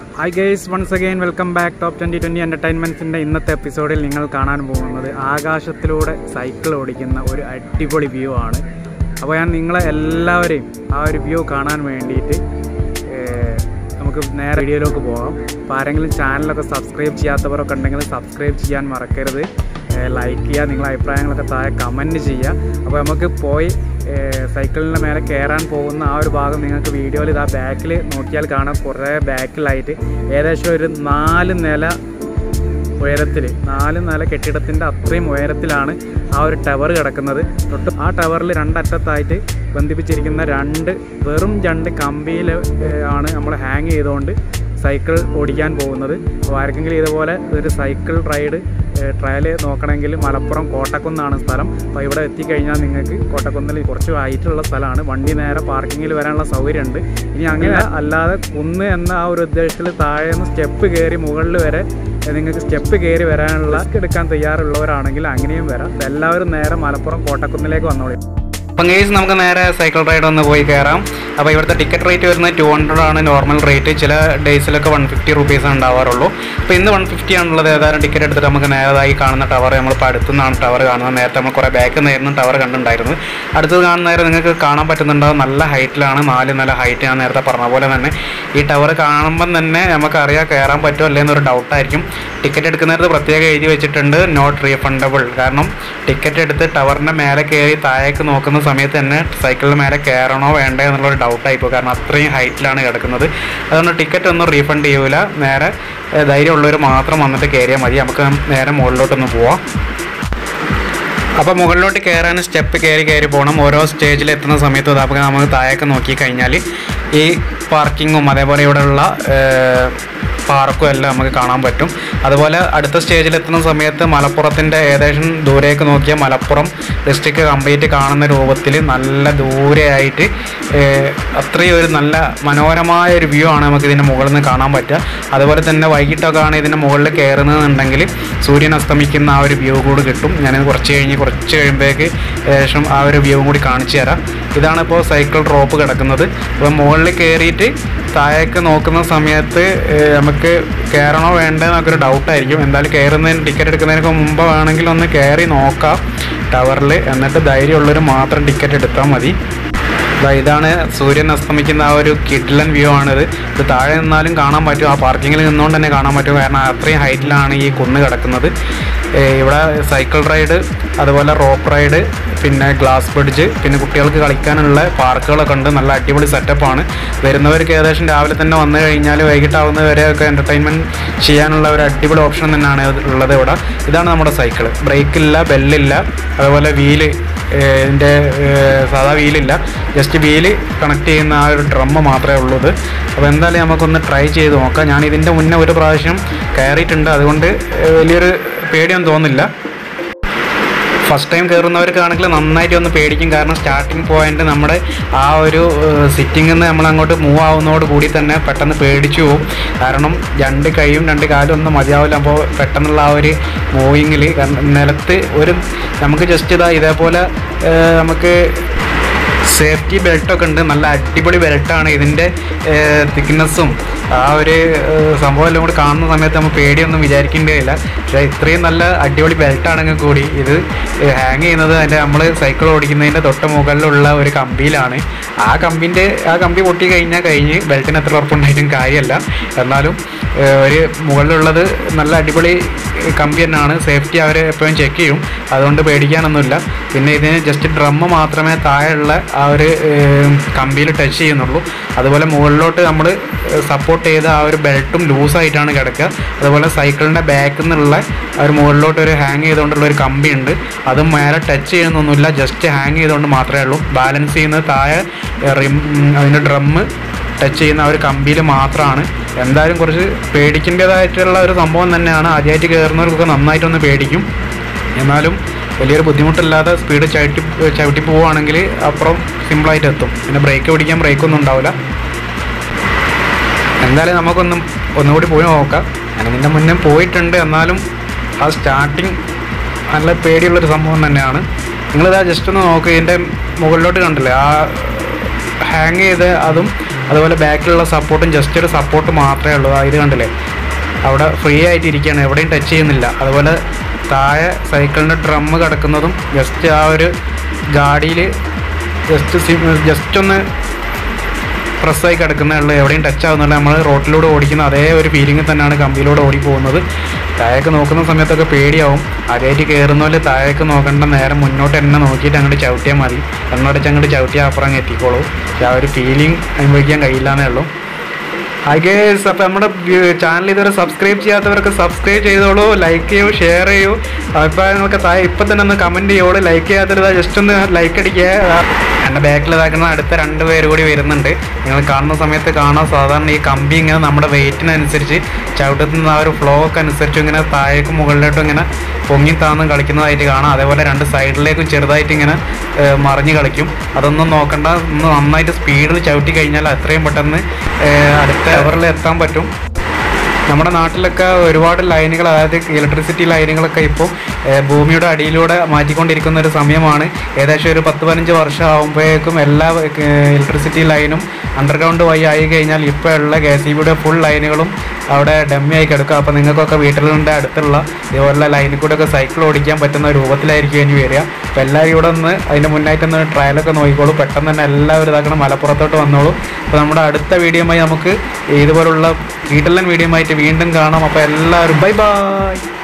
hi guys once again welcome back top twenty twenty എൻ്റർടൈൻമെൻറ്റ്സിൻ്റെ ഇന്നത്തെ എപ്പിസോഡിൽ നിങ്ങൾ കാണാൻ പോകുന്നത് ആകാശത്തിലൂടെ സൈക്കിൾ ഓടിക്കുന്ന ഒരു അടിപൊളി വ്യൂ ആണ് അപ്പോൾ ഞാൻ നിങ്ങളെ എല്ലാവരെയും ആ ഒരു വ്യൂ കാണാൻ വേണ്ടിയിട്ട് ഏർ, നമുക്ക് നേരെ വീഡിയോയിലേക്ക് പോകാം അപ്പോൾ ആരെങ്കിലും ചാനലൊക്കെ സബ്സ്ക്രൈബ് ചെയ്യാത്തവരൊക്കെ ഉണ്ടെങ്കിൽ സബ്സ്ക്രൈബ് ചെയ്യാൻ മറക്കരുത് ലൈക്ക് ചെയ്യുക നിങ്ങളെ അഭിപ്രായങ്ങളൊക്കെ താഴെ കമൻറ്റ് ചെയ്യുക അപ്പോൾ നമുക്ക് പോയി ഏർ, സൈക്കിളിൻ്റെ മേലെ കയറാൻ പോകുന്ന ആ ഒരു ഭാഗം നിങ്ങൾക്ക് വീഡിയോയിൽ ഇതാ ബാക്കിൽ നോക്കിയാൽ കാണാം കുറേ ബാക്കിലായിട്ട് ഏകദേശം ഒരു നാല് നില ഉയരത്തിൽ നാല് നില കെട്ടിടത്തിൻ്റെ അത്രയും ഉയരത്തിലാണ് ആ ഒരു ടവർ കിടക്കുന്നത് തൊട്ട് ആ ടവറിൽ രണ്ടറ്റത്തായിട്ട് ബന്ധിപ്പിച്ചിരിക്കുന്ന രണ്ട് വെറും രണ്ട് കമ്പിയിൽ ആണ് നമ്മൾ ഹാങ് ചെയ്തുകൊണ്ട് സൈക്കിൾ ഓടിക്കാൻ പോകുന്നത് അപ്പോൾ ആർക്കെങ്കിലും ഇതുപോലെ ഒരു സൈക്കിൾ റൈഡ് ട്രയൽ നോക്കണമെങ്കിൽ മലപ്പുറം കോട്ടക്കുന്നാണ് സ്ഥലം അപ്പോൾ ഇവിടെ എത്തിക്കഴിഞ്ഞാൽ നിങ്ങൾക്ക് കോട്ടക്കുന്നിൽ കുറച്ച് ഹൈറ്റുള്ള സ്ഥലമാണ് വണ്ടി നേരെ പാർക്കിങ്ങിൽ വരാനുള്ള സൗകര്യമുണ്ട് ഇനി അങ്ങനെ അല്ലാതെ കുന്ന് എന്ന ആ ഒരു ഉദ്ദേശത്തിൽ താഴെ നിന്ന് സ്റ്റെപ്പ് കയറി മുകളിൽ വരെ നിങ്ങൾക്ക് സ്റ്റെപ്പ് കയറി വരാനുള്ള risk എടുക്കാൻ തയ്യാറുള്ളവരാണെങ്കിൽ അങ്ങനെയും വരാം എല്ലാവരും നേരെ മലപ്പുറം കോട്ടക്കുന്നിലേക്ക് വന്നോളി അപ്പം ഗേസ് നമുക്ക് നേരെ സൈക്കിൾ റൈഡ് ഒന്ന് പോയി കയറാം അപ്പോൾ ഇവിടുത്തെ ടിക്കറ്റ് റേറ്റ് വരുന്നത് ടു ഹൺഡ്രഡ് ആണ് നോർമൽ റേറ്റ് ചില ഡേയ്സിലൊക്കെ വൺ ഫിഫ്റ്റി റുപ്പീസ് ഉണ്ടാവാറുള്ളൂ അപ്പോൾ ഇന്ന് വൺ ഫിഫ്റ്റി ആണുള്ളത് ഏതായാലും ടിക്കറ്റ് എടുത്തിട്ട് നമുക്ക് നേരതായി കാണുന്ന ടവർ നമ്മളിപ്പോൾ അടുത്തുനിന്നാണ് ടവർ കാണുന്നത് നേരത്തെ നമ്മൾ കുറേ ബാക്കിൽ നിന്നായിരുന്നു ടവർ കണ്ടിട്ടുണ്ടായിരുന്നത് അടുത്തത് കാണുന്ന നേരം നിങ്ങൾക്ക് കാണാൻ പറ്റുന്നുണ്ടാവും നല്ല ഹൈറ്റിലാണ് നാല് നില ഹൈറ്റ് ഞാൻ നേരത്തെ പറഞ്ഞ പോലെ തന്നെ ഈ ടവർ കാണുമ്പം തന്നെ നമുക്കറിയാം കയറാൻ പറ്റുമോ അല്ലേ എന്നൊരു ഡൗട്ടായിരിക്കും ടിക്കറ്റ് എടുക്കുന്നിടത്ത് പ്രത്യേകം എഴുതി വെച്ചിട്ടുണ്ട് നോട്ട് റീഫണ്ടബിൾ കാരണം ടിക്കറ്റ് എടുത്ത് ടവറിൻ്റെ മേലെ കയറി താഴേക്ക് നോക്കുന്ന സമയത്ത് തന്നെ സൈക്കിളിന് മേലെ കയറണോ വേണ്ടേ എന്നുള്ളൊരു ഡൗട്ടായിപ്പോൾ കാരണം അത്രയും ഹൈറ്റിലാണ് കിടക്കുന്നത് അതുകൊണ്ട് ടിക്കറ്റ് ഒന്നും റീഫണ്ട് ചെയ്യൂല നേരെ ഏഹ്, ധൈര്യമുള്ളവർ മാത്രം വന്നിട്ട് കയറിയാൽ മതി നമുക്ക് നേരെ മുകളിലോട്ടൊന്ന് പോവാം അപ്പോൾ മുകളിലോട്ട് കയറാൻ സ്റ്റെപ്പ് കയറി കയറി പോകണം ഓരോ സ്റ്റേജിൽ എത്തുന്ന സമയത്ത് നമുക്ക് നമുക്ക് താഴേക്ക് നോക്കി കഴിഞ്ഞാൽ ഈ പാർക്കിങ്ങും അതേപോലെ ഇവിടെയുള്ള പാർക്കും എല്ലാം നമുക്ക് കാണാൻ പറ്റും അതുപോലെ അടുത്ത സ്റ്റേജിൽ എത്തുന്ന സമയത്ത് മലപ്പുറത്തിൻ്റെ ഏകദേശം ദൂരേക്ക് നോക്കിയാൽ മലപ്പുറം ഡിസ്ട്രിക്ട് കംപ്ലീറ്റ് കാണുന്ന രൂപത്തിൽ നല്ല ദൂരെയായിട്ട് ഏഹ്, അത്രയും ഒരു നല്ല മനോഹരമായ ഒരു വ്യൂ ആണ് നമുക്ക് ഇതിൻ്റെ മുകളിൽ നിന്ന് കാണാൻ പറ്റുക അതുപോലെ തന്നെ വൈകിട്ടൊക്കെ ആണ് ഇതിൻ്റെ മുകളിൽ കയറുന്നതെന്നുണ്ടെങ്കിൽ സൂര്യൻ അസ്തമിക്കുന്ന ആ ഒരു വ്യൂ കൂടി കിട്ടും ഞാനിത് കുറച്ച് കഴിഞ്ഞ് കുറച്ച് കഴിയുമ്പോഴേക്ക് ഏകദേശം ആ ഒരു വ്യൂ കൂടി കാണിച്ചു തരാം ഇതാണ് ഇപ്പോൾ സൈക്കിൾ ഡ്രോപ്പ് കിടക്കുന്നത് അപ്പോൾ മുകളിൽ കയറിയിട്ട് താഴേക്ക് നോക്കുന്ന സമയത്ത് ഏഹ്, നമുക്ക് കയറണോ വേണ്ടേ എന്നൊക്കെ ഒരു ഡൗട്ടായിരിക്കും എന്തായാലും കയറുന്നതിന് ടിക്കറ്റ് എടുക്കുന്നതിനൊക്കെ മുമ്പ് വേണമെങ്കിൽ ഒന്ന് കയറി നോക്കാം ടവറിൽ എന്നിട്ട് ധൈര്യമുള്ളവർ മാത്രം ടിക്കറ്റ് എടുത്താൽ മതി ദാ ഇതാണ് സൂര്യൻ അസ്തമിക്കുന്ന ആ ഒരു കിഡ്ലൻ വ്യൂ ആണിത് ഇത് താഴെ നിന്നാലും കാണാൻ പറ്റും ആ പാർക്കിങ്ങിൽ നിന്നുകൊണ്ട് തന്നെ കാണാൻ പറ്റും കാരണം അത്രയും ഹൈറ്റിലാണ് ഈ കുന്ന് കിടക്കുന്നത് ഏ, ഇവിടെ സൈക്കിൾ റൈഡ് അതുപോലെ റോപ്പ് റൈഡ് പിന്നെ ഗ്ലാസ് ബ്രിഡ്ജ് പിന്നെ കുട്ടികൾക്ക് കളിക്കാനുള്ള പാർക്കുകളൊക്കെ ഉണ്ട് നല്ല അടിപൊളി സെറ്റപ്പാണ് വരുന്നവർക്ക് ഏകദേശം രാവിലെ തന്നെ വന്നു കഴിഞ്ഞാൽ വൈകിട്ടാവുന്ന വരെയൊക്കെ എൻ്റർടൈൻമെൻറ്റ് ചെയ്യാനുള്ള ഒരു അടിപൊളി ഓപ്ഷൻ തന്നെയാണ് ഇത് ഉള്ളത് ഇവിടെ ഇതാണ് നമ്മുടെ സൈക്കിൾ ബ്രേക്കില്ല ബെല്ലില്ല അതുപോലെ വീല് ഇതിൻ്റെ സാധാ വീലില്ല ജസ്റ്റ് വീല് കണക്ട് ചെയ്യുന്ന ആ ഒരു ഡ്രമ്മ് മാത്രമേ ഉള്ളൂ ഇത് അപ്പോൾ എന്തായാലും നമുക്കൊന്ന് ട്രൈ ചെയ്ത് നോക്കാം ഞാൻ ഇതിൻ്റെ മുന്നേ ഒരു പ്രാവശ്യം കയറിയിട്ടുണ്ട് അതുകൊണ്ട് ഏഹ്, വലിയൊരു പേടിയൊന്നും തോന്നില്ല ഫസ്റ്റ് ടൈം കയറുന്നവർക്കാണെങ്കിൽ നന്നായിട്ട് ഒന്ന് പേടിക്കും കാരണം സ്റ്റാർട്ടിങ് പോയിന്റ് നമ്മുടെ ആ ഒരു സിറ്റിങ്ങിൽ നിന്ന് നമ്മൾ അങ്ങോട്ട് മൂവ് ആവുന്നതോട് കൂടി തന്നെ പെട്ടെന്ന് പേടിച്ചു പോകും കാരണം രണ്ട് കൈയും രണ്ട് കാലും ഒന്നും മതിയാവില്ല അപ്പോൾ പെട്ടെന്നുള്ള ആ ഒരു മൂവിങ്ങിൽ നിലത്ത് ഒരു നമുക്ക് ജസ്റ്റ് ഇതാ ഇതേപോലെ ഏഹ്, നമുക്ക് സേഫ്റ്റി ബെൽറ്റൊക്കെ ഉണ്ട് നല്ല അടിപൊളി ബെൽറ്റാണ് ഇതിൻ്റെ തിക്നെസ്സും ആ ഒരു ഏഹ്, സംഭവം എല്ലാം കൂടി കാണുന്ന സമയത്ത് നമ്മൾ പേടിയൊന്നും വിചാരിക്കേണ്ടതില്ല പക്ഷേ ഇത്രയും നല്ല അടിപൊളി ബെൽറ്റാണെങ്കിൽ കൂടി ഇത് ഹാങ് ചെയ്യുന്നത് അതിൻ്റെ നമ്മൾ സൈക്കിൾ ഓടിക്കുന്നതിൻ്റെ തൊട്ട് മുകളിലുള്ള ഒരു കമ്പിയിലാണ് ആ കമ്പിൻ്റെ ആ കമ്പി പൊട്ടി കഴിഞ്ഞാൽ കഴിഞ്ഞ് ബെൽറ്റിന് എത്ര ഉറപ്പുണ്ടായിട്ടും കാര്യമല്ല എന്നാലും ഏഹ്, ഒരു മുകളിലുള്ളത് നല്ല അടിപൊളി കമ്പി തന്നെയാണ് സേഫ്റ്റി അവർ എപ്പോഴും ചെക്ക് ചെയ്യും അതുകൊണ്ട് പേടിക്കാനൊന്നുമില്ല പിന്നെ ഇതിന് ജസ്റ്റ് ഡ്രമ്മ് മാത്രമേ താഴെയുള്ള ആ ഒരു കമ്പിയിൽ ടച്ച് ചെയ്യുന്നുള്ളൂ അതുപോലെ മുകളിലോട്ട് നമ്മൾ സപ്പോർട്ട് ചെയ്ത ആ ഒരു ബെൽറ്റും ലൂസായിട്ടാണ് കിടക്കുക അതുപോലെ സൈക്കിളിൻ്റെ ബാക്കിൽ നിന്നുള്ള ആ ഒരു മുകളിലോട്ട് ഒരു ഹാങ് ചെയ്തുകൊണ്ടുള്ള ഒരു കമ്പി ഉണ്ട് അതും മേലെ ടച്ച് ചെയ്യുന്നൊന്നുമില്ല ജസ്റ്റ് ഹാങ് ചെയ്തുകൊണ്ട് മാത്രമേ ഉള്ളൂ ബാലൻസ് ചെയ്യുന്നത് താഴെ റിം അതിൻ്റെ ഡ്രമ്മ് ടച്ച് ചെയ്യുന്ന ആ ഒരു കമ്പിയിൽ മാത്രമാണ് എന്തായാലും കുറച്ച് പേടിക്കേണ്ടതായിട്ടുള്ള ഒരു സംഭവം തന്നെയാണ് ആദ്യമായിട്ട് കയറുന്നവർക്കൊക്കെ നന്നായിട്ടൊന്ന് പേടിക്കും എന്നാലും വലിയൊരു ബുദ്ധിമുട്ടില്ലാതെ സ്പീഡ് ചവിട്ടി ചവിട്ടി പോവുകയാണെങ്കിൽ അപ്പുറം സിമ്പിളായിട്ട് എത്തും പിന്നെ ബ്രേക്ക് പിടിക്കാൻ ബ്രേക്കൊന്നും ഉണ്ടാവില്ല എന്തായാലും നമുക്കൊന്നും ഒന്നുകൂടി പോയി നോക്കാം ഞാൻ ഇതിൻ്റെ മുന്നേ പോയിട്ടുണ്ട് എന്നാലും ആ സ്റ്റാർട്ടിങ് നല്ല പേടിയുള്ളൊരു സംഭവം തന്നെയാണ് നിങ്ങളിതാ ജസ്റ്റ് ഒന്ന് നോക്കുക ഇതിൻ്റെ മുകളിലോട്ട് കണ്ടില്ലേ ആ ഹാങ് ചെയ്ത് അതും അതുപോലെ ബാക്കിലുള്ള സപ്പോർട്ടും ജസ്റ്റ് ഒരു സപ്പോർട്ട് മാത്രമേ ഉള്ളൂ ആ ഇത് കണ്ടില്ലേ അവിടെ ഫ്രീ ആയിട്ട് ഇരിക്കുകയാണ് എവിടെയും ടച്ച് ചെയ്യുന്നില്ല അതുപോലെ താഴെ സൈക്കിളിൻ്റെ ഡ്രം കിടക്കുന്നതും ജസ്റ്റ് ആ ഒരു ഗാഡിയിൽ ജസ്റ്റ് ജസ്റ്റ് ഒന്ന് പ്രസ്സായി കിടക്കുന്നേ ഉള്ളൂ എവിടെയും ടച്ച് ആവുന്നില്ല നമ്മൾ റോട്ടിലൂടെ ഓടിക്കുന്ന അതേ ഒരു ഫീലിംഗ് തന്നെയാണ് കമ്പിയിലൂടെ ഓടി പോകുന്നത് താഴേക്ക് നോക്കുന്ന സമയത്തൊക്കെ പേടിയാവും ആദ്യമായിട്ട് കയറുന്നപോലെ താഴേക്ക് നോക്കേണ്ട നേരം മുന്നോട്ട് തന്നെ നോക്കിയിട്ട് അങ്ങോട്ട് ചവിട്ടിയാൽ മതി എന്നോടച്ച് അങ്ങോട്ട് ചവിട്ടിയാൽ അപ്പുറം അങ്ങ് എത്തിക്കോളൂ പക്ഷേ ആ ഒരു ഫീലിംഗ് അനുഭവിക്കാൻ കഴിയില്ലാന്നേ ഉള്ളൂ ഗേസ് അപ്പോൾ നമ്മുടെ ചാനൽ ഇതുവരെ സബ്സ്ക്രൈബ് ചെയ്യാത്തവരൊക്കെ സബ്സ്ക്രൈബ് ചെയ്തോളൂ ലൈക്ക് ചെയ്യൂ ഷെയർ ചെയ്യൂ അഭിപ്രായങ്ങളൊക്കെ താഴെ ഇപ്പം തന്നെ ഒന്ന് കമൻറ്റ് ചെയ്യോളൂ ലൈക്ക് ചെയ്യാത്തത് ജസ്റ്റ് ഒന്ന് ലൈക്ക് അടിക്കുക എൻ്റെ ബാക്കിൽ ഇതാക്കുന്ന അടുത്ത രണ്ട് പേര് കൂടി വരുന്നുണ്ട് നിങ്ങൾ കാണുന്ന സമയത്ത് കാണാൻ സാധാരണ ഈ കമ്പി ഇങ്ങനെ നമ്മുടെ വെയിറ്റിനനുസരിച്ച് ചവിട്ടുന്ന ആ ഒരു ഫ്ലോ ഒക്കെ അനുസരിച്ച് ഇങ്ങനെ താഴേക്കും മുകളിലോട്ടും ഇങ്ങനെ പൊങ്ങി താന്നും കളിക്കുന്നതായിട്ട് കാണാം അതേപോലെ രണ്ട് സൈഡിലേക്കും ചെറുതായിട്ട് ഇങ്ങനെ ഏഹ്, മറിഞ്ഞ് കളിക്കും അതൊന്നും നോക്കണ്ട ഒന്ന് നന്നായിട്ട് സ്പീഡിൽ ചവിട്ടി കഴിഞ്ഞാൽ അത്രയും പെട്ടെന്ന് ഏഹ്, അടുത്ത എവറിൽ എത്താൻ പറ്റും നമ്മുടെ നാട്ടിലൊക്കെ ഒരുപാട് ലൈനുകൾ അതായത് ഇലക്ട്രിസിറ്റി ലൈനുകളൊക്കെ ഇപ്പോൾ ഏഹ്, ഭൂമിയുടെ അടിയിലൂടെ മാറ്റിക്കൊണ്ടിരിക്കുന്ന ഒരു സമയമാണ് ഏകദേശം ഒരു പത്ത് പതിനഞ്ച് വർഷം ആകുമ്പോഴേക്കും എല്ലാ ഇലക്ട്രിസിറ്റി ലൈനും അണ്ടർഗ്രൗണ്ട് വഴി ആയി കഴിഞ്ഞാൽ ഇപ്പോൾ ഉള്ള കെ സി ബിയുടെ ഫുൾ ലൈനുകളും അവിടെ ഡമ്മി ആയി കിടക്കുക അപ്പോൾ നിങ്ങൾക്കൊക്കെ വീട്ടിലുണ്ട് അടുത്തുള്ള ഇതുപോലുള്ള ലൈനിൽ കൂടെ ഒക്കെ സൈക്കിൾ ഓടിക്കാൻ പറ്റുന്ന രൂപത്തിലായിരിക്കും ഇനി വരിക അപ്പോൾ എല്ലാവരും ഇവിടെ ഒന്ന് അതിൻ്റെ മുന്നായിട്ടൊന്ന് ട്രയലൊക്കെ നോക്കിക്കോളൂ പെട്ടെന്ന് തന്നെ എല്ലാവരും ഇതാക്കണം മലപ്പുറത്തോട്ട് വന്നോളൂ അപ്പോൾ നമ്മുടെ അടുത്ത വീഡിയോയുമായി നമുക്ക് ഇതുപോലുള്ള വീട്ടിലൻ വീഡിയോ ആയിട്ട് വീണ്ടും കാണാം അപ്പോൾ എല്ലാവരും ബൈ ബൈ